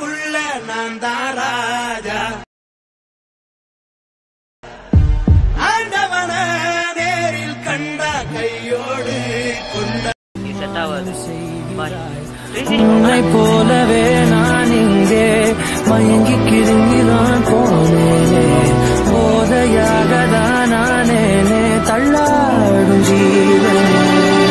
ஊருக்குள்ள நான் தான் ராஜா ஆண்டவன நேரில் கண்டா கையோடு கொண்ட செட் ஆகாது பாய் உன்னை போலவே நான் இங்கே மயங்கி கிருங்கிதான் போனேனே போதையாக தான் நானேனே தள்ளாடும் ஜீவனே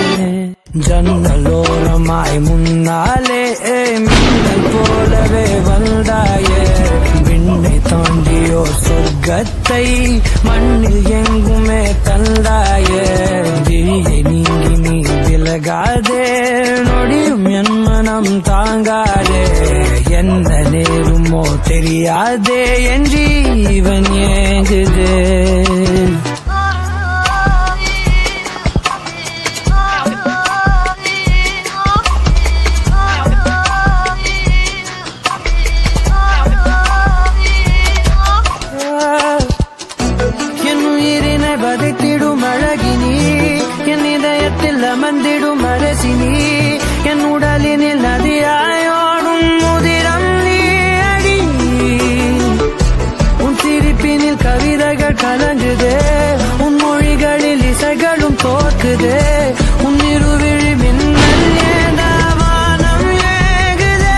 ஜன்னலோரமாய் முன்னாலே மின்னல் போலவே வந்தாயே விண்ணை தாண்டியோ சொர்க்கத்தை மண்ணில் எங்குமே தந்தாயே விழியை நீங்கி நீ விலகாதே நொடியும் என் மனம் தாங்காதே என்ன நேருமோ தெரியாதே என் ஜீவன் ஏங்குதே என் உயிரினை வதைத்திடும் அழகினி என் இதயத்தில் அமர்ந்திடும் அரசினி என் உடலினில் நதியாயோடும் முதிரம் நீ அடி உன் சிரிப்பினில் கவிதைகள் கலங்குதே உன் மொழிகளில் இசைகளும் தோற்குதே உன் இருவிழி மின்னல் ஏந்தா வானம் ஏகுதே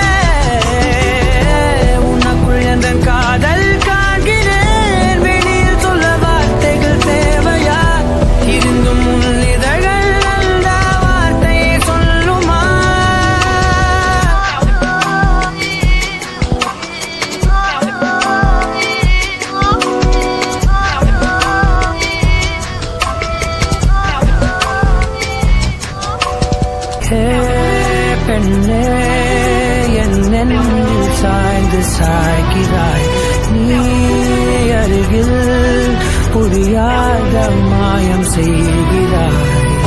உனக்குள் என்ற காதல் காண்கிறேன் வெளியில் சொல்ல வார்த்தைகள் தேவையா இருந்தும் உன் இதழ்கள் அந்த வார்த்தையை சொல்லுமா ஹே பெண்ணே என் நெஞ்சில் சாய்ந்து சாய்கிறாய் நீ அருகில் புரியாத மாயம் செய்கிறாய்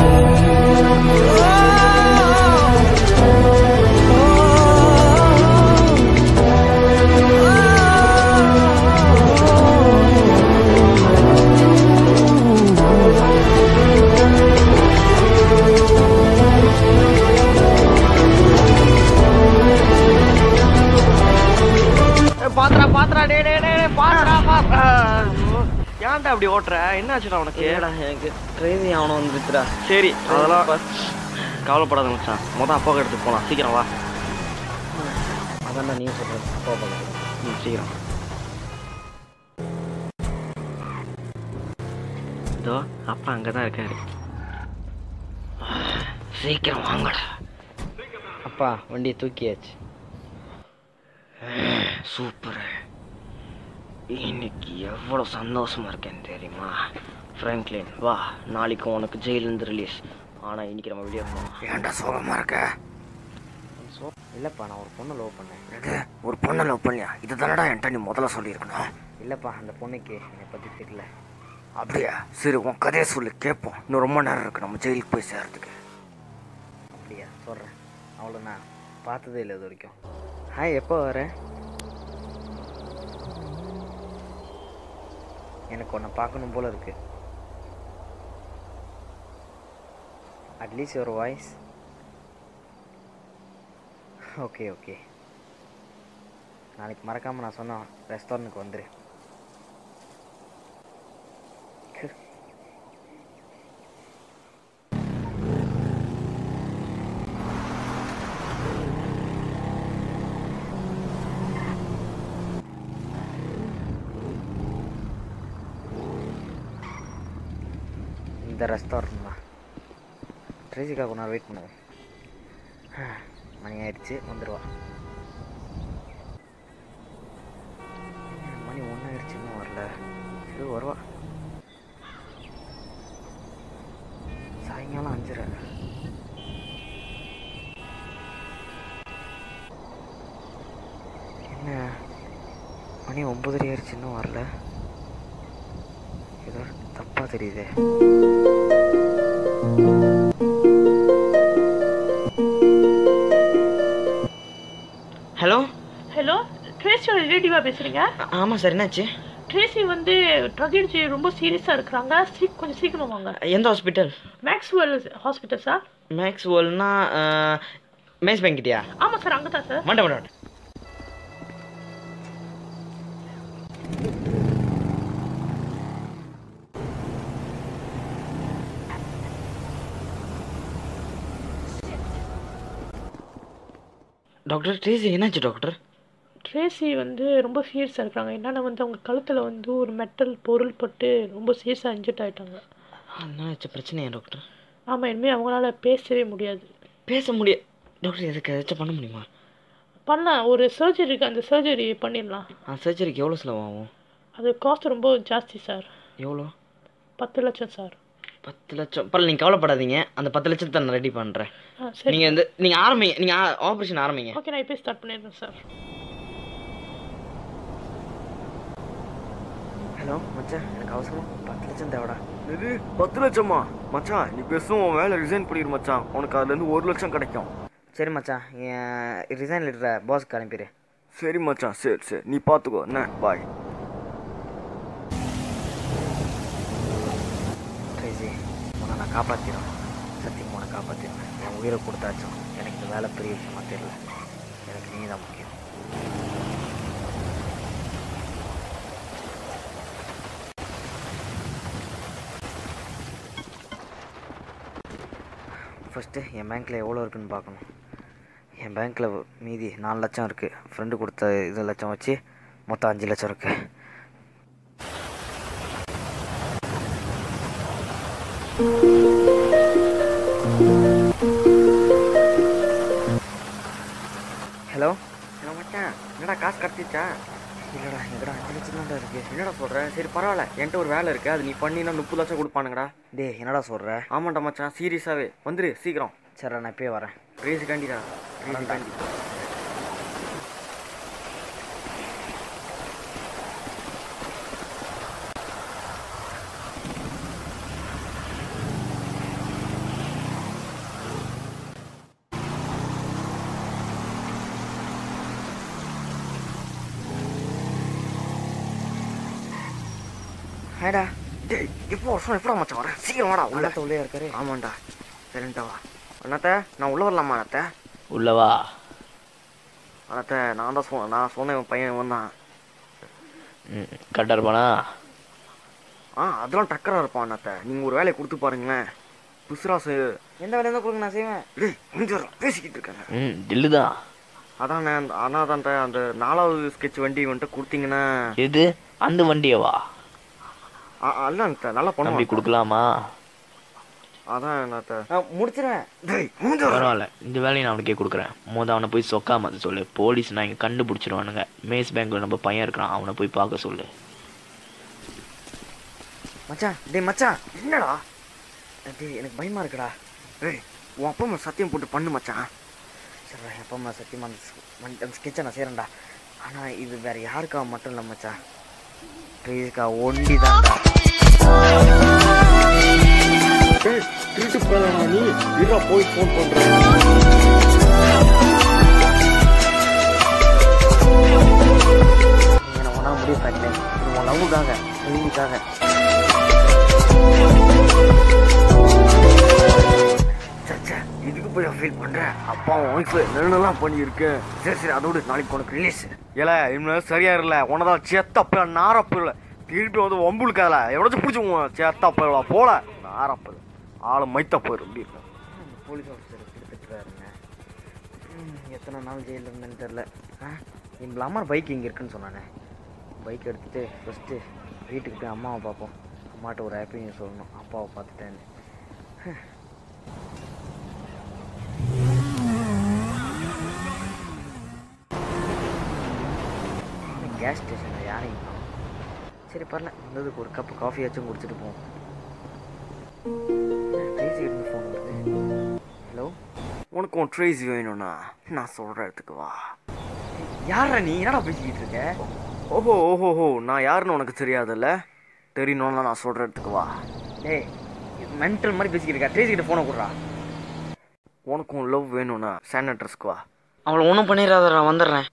பாத்ரா பாத்ரா டே டே டே டே, பாத்ரா பாத்ரா ஐயோ, ஏன்டா அப்படி ஓட்டுற என்ன ஆச்சுடா உனக்கு ஏடா எனக்கு கிரேசி ஆகணும் வந்துருச்சுடா சரி அதெல்லாம் கவலைப்படாத மச்சான் மொதல் அப்பாவுக்கு எடுத்து போகலாம் சீக்கிரம் வா அதான் நீ சொல்றது போகலாம் ம் சீக்கிரம் இதோ அப்பா அங்கே தான் இருக்காரு சீக்கிரம் வாங்கடா அப்பா வண்டியை தூக்கியாச்சு சூப்பர் இன்னைக்கு எவ்வளோ சந்தோஷமா இருக்கேன் தெரியுமா ஃப்ராங்க்லின் வா நாளைக்கு உனக்கு ஜெயிலிருந்து ரிலீஸ் ஆனால் இன்னைக்கு நம்ம வெளியே போகணும் ஏன்டா சோகமாக இருக்க ஸோ இல்லைப்பா நான் ஒரு பொண்ணை லவ் பண்ணேன் இது ஒரு பொண்ணை லவ் பண்ணியா இது தானடா என்கிட்ட நீ முதல்ல சொல்லியிருக்கணும் இல்லைப்பா அந்த பொண்ணுக்கு என்னை பற்றி தெரியல அப்படியா சரி உன் கதையை சொல்லி கேட்போம் இன்னும் ரொம்ப நேரம் இருக்கு நம்ம ஜெயிலுக்கு போய் சேர்றதுக்கு அப்படியா சொல்கிறேன் அவளை நான் பார்த்ததே இல்லை இது வரைக்கும் ஹாய் எப்போ வர எனக்கு உன்னை பார்க்கணும் போல இருக்கு அட்லீஸ்ட் ஒரு வாய்ஸ் ஓகே ஓகே நாளைக்கு மறக்காமல் நான் சொன்ன ரெஸ்டாரண்ட்டுக்கு வந்துரு இந்த ரெஸ்டாரண்ட் தான் ட்ரேசிக்காக கொஞ்ச நேரம் வெயிட் பண்ணுவோம் மணி ஆயிடுச்சு வந்துடுவா மணி ஒன்று ஆயிடுச்சு இன்னும் வரல சரி வருவா சாயங்காலம் அஞ்சரை என்ன மணி ஒம்பதரை ஆயிடுச்சு இன்னும் வரல ஏதோ தப்பாக தெரியுதே ஹலோ ஹலோ ட்ரேசியோட ரிலேட்டிவா பேசுறீங்க ஆமாம் சார் என்னாச்சு ட்ரேசி வந்து ட்ரக் அடிச்சு ரொம்ப சீரியஸாக இருக்கிறாங்க சீ கொஞ்சம் சீக்கிரம் வாங்க எந்த hospital Maxwell hospital sir Max வேர்ல்ட்னா மேஸ் பேங்கிட்டியா ஆமாம் சார் அங்கே தான் சார் மாட்டேன் மாட்டேன் டாக்டர் ட்ரேசி என்னாச்சு டாக்டர் ட்ரேசி வந்து ரொம்ப சீரியஸாக இருக்கிறாங்க என்னன்னா வந்து அவங்க கழுத்தில் வந்து ஒரு மெட்டல் பொருள் பட்டு ரொம்ப சீரியஸாக இன்ஜெக்ட் ஆகிட்டாங்க என்னாச்சு பிரச்சனையா டாக்டர் ஆமாம் இனிமேல் அவங்களால பேசவே முடியாது பேச முடியாது டாக்டர் எதுக்கு ஏதாச்சும் பண்ண முடியுமா பண்ணலாம் ஒரு சர்ஜரி இருக்குது அந்த சர்ஜரி பண்ணிடலாம் ஆ சர்ஜரிக்கு எவ்வளோ செலவாகும் அது காஸ்ட் ரொம்ப ஜாஸ்தி சார் எவ்வளோ பத்து லட்சம் சார் பத்து லட்சம் பரவாயில்ல நீங்கள் கவலைப்படாதீங்க அந்த பத்து லட்சத்தை நான் ரெடி பண்ணுறேன் ஆ சரி நீங்கள் வந்து நீங்கள் ஆரம்பிங்க நீங்கள் ஆப்ரேஷன் ஆரம்பிங்க ஓகே நான் இப்போ ஸ்டார்ட் பண்ணிடுறேன் சார் ஹலோ மச்சான் எனக்கு அவசரம் பத்து லட்சம் தேவைடா இது பத்து லட்சமா மச்சான் நீ பேசும் உன் வேலை ரிசைன் பண்ணிடு மச்சான் உனக்கு அதுலேருந்து ஒரு லட்சம் கிடைக்கும் சரி மச்சான் என் ரிசைன் லெட்டரை பாஸ்க்கு அனுப்பிடு சரி மச்சான் சரி சரி நீ பார்த்துக்கோ என்ன பாய் ட்ரேசி உன்னை நான் காப்பாற்றிடுவேன் சத்தியம் உன்னை காப்பாற்றிடுவேன் என் உயிரை கொடுத்தாச்சும் எனக்கு இந்த வேலை பெரிய விஷயமா தெரியல எனக்கு நீ தான் முக்கியம் ஃபஸ்ட்டு என் பேங்க்கில் எவ்வளோ இருக்குன்னு பார்க்கணும் என் பேங்க்கில் மீதி நாலு லட்சம் இருக்குது ஃப்ரெண்டு கொடுத்த இது லட்சம் வச்சு மொத்தம் அஞ்சு லட்சம் இருக்குது ஹலோ என்ன மச்சான் என்னடா காசு கிடச்சிச்சா இல்லைடா எங்கடா அஞ்சு லட்சம் தான்டா இருக்கு என்னடா சொல்ற சரி பரவாயில்ல என்கிட்ட ஒரு வேலை இருக்கு அது நீ பண்ணினா முப்பது லட்சம் கொடுப்பானுங்கடா டேய் என்னடா சொல்கிற ஆமாண்டா மச்சான் சீரியஸாவே வந்துரு சீக்கிரம் சரிடா நான் இப்பயே வரேன் ரேஸ் காண்டிடா ரேஸ் காண்டி ஹேடா டேய் இப்போ வருஷம் எப்படா மச்சான் வரேன் சீக்கிரம் வாடா உள்ள உள்ளத்த உள்ளே இருக்காரு ஆமாண்டா சரிண்டா வா அண்ணாத்த நான் உள்ள வரலாமா அண்ணாத்த உள்ளவா அண்ணாத்த நான் தான் சொன்னேன் நான் சொன்னேன் இவன் பையன் இவன் தான் ம் கரெக்டாக இருப்பானா ஆ அதெல்லாம் டக்கரா இருப்பான் அண்ணாத்த நீங்கள் ஒரு வேலையை கொடுத்து பாருங்களேன் புசுராசு எந்த வேலையாக இருந்தால் கொடுங்க நான் செய்வேன் டேய் முடிஞ்சு வரும் பேசிக்கிட்டு இருக்கேன் ம் தில்லு தான் அதாண்ணே அந்த அண்ணாதான்ட்ட அந்த நாலாவது ஸ்கெட்ச் வண்டி வந்துட்டு கொடுத்தீங்கன்னா எது அந்த வண்டியவா ஆ, அல்ல அண்ணாத்த நல்லா நம்பி பண்ணுவான் கொடுக்கலாமா அதான் அண்ணாத்த நான் முடிச்சிருவேன் டேய் முடிஞ்சு வரும் பரவாயில்ல இந்த வேலையை நான் அவனுக்கே கொடுக்குறேன் மோத அவனை போய் சொக்காம அது சொல்லு போலீஸ் நான் இங்கே கண்டுபிடிச்சிருவானுங்க மேஸ் பேங்க்ல நம்ம பையன் இருக்கிறான் அவனை போய் பார்க்க சொல்லு மச்சான் டேய் மச்சான் என்னடா டேய் எனக்கு பயமா இருக்குடா டேய் உன் அப்பா அம்மா சத்தியம் போட்டு பண்ணு மச்சான் சரிடா என் அப்பா அம்மா சத்தியமாக அந்த ஸ்- வண்டி- அந்த ஸ்கெட்சை நான் செய்கிறேன்டா ஆனால் இது வேற யாருக்காக மட்டும் இல்லை மச்சான் ப்ளீஸ்க்கா ஒண்டி தான்டா டேய் திருட்டு போகலாம் நீ இருடா போய் ஃபோன் பண்ணுறேன் என்னை ஒன்றா முடிவு பண்ணிட்டேன் இது உன் லவ்வுக்காக நீதிக்காக சச்சா இதுக்கு போய் ஃபீல் பண்ணுறேன் அப்பா ஒய்ஃபு என்னென்னலாம் பண்ணியிருக்கேன் சரி சரி அதோடு நாளைக்கு உனக்கு ரிலீஸ் ஏல இன்னும் சரியா இருல உனதான் சேத்தப்ப நாரப்பு இல்லை திருப்பி வந்து வம்புழுக்காதல எவ்வளோச்சும் பிடிச்சி சேத்தப்ப போல நாரப்பு ஆளு மைத்த போயிரு இப்படி இருக்கும் அந்த போலீஸ் ஆஃபீஸர் எப்படி திட்டுறாருங்க ம், எத்தனை நாள் ஜெயிலில் இருந்தேன்னு தெரில ஆ என் அம்மா பைக் இங்கே இருக்குன்னு சொன்னானே பைக் எடுத்துகிட்டு ஃபஸ்ட்டு வீட்டுக்கு போய் அம்மாவை பார்ப்போம் அம்மாட்ட ஒரு ஹாப்பி நியூஸ் சொல்லணும் அப்பாவை பார்த்துட்டேன்னு கேஸ் ஸ்டேஷனில் யாரையும் காணோம். சரி பரல வந்ததுக்கு ஒரு கப்பு காஃபியாச்சும் குடிச்சிட்டு போவோம் பேசிக்கிட்டு ஃபோன் வருது ஹலோ உனக்கு உன் ட்ரேஸ் வேணும்னா நான் சொல்கிற இடத்துக்கு வா யாரா நீ என்னடா பேசிக்கிட்டு இருக்க ஓஹோ ஓஹோஹோ நான் யாருன்னு உனக்கு தெரியாதுல்ல தெரியணும்னா நான் சொல்கிற இடத்துக்கு வா டேய் மென்டல் மாதிரி பேசிக்கிட்டு இருக்கா ட்ரேசி கிட்ட ஃபோனை கொடுறா உனக்கும் லவ் வேணும்னா சான் அட்ரஸ்க்கு வா அவளை ஒன்றும் பண்ணிடாதடா வந்துடுறேன்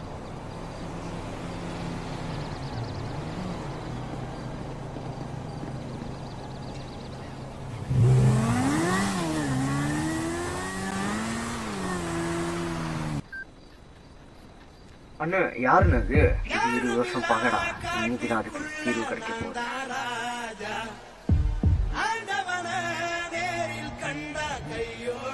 அண்ணா யாருன்னு அது இது இருபது வருஷம் பகடா இன்னைக்கு தான் அதுக்கு தீர்வு கிடைக்க போகுது ராஜா ஆண்டவன நேரில் கண்ட கையோடு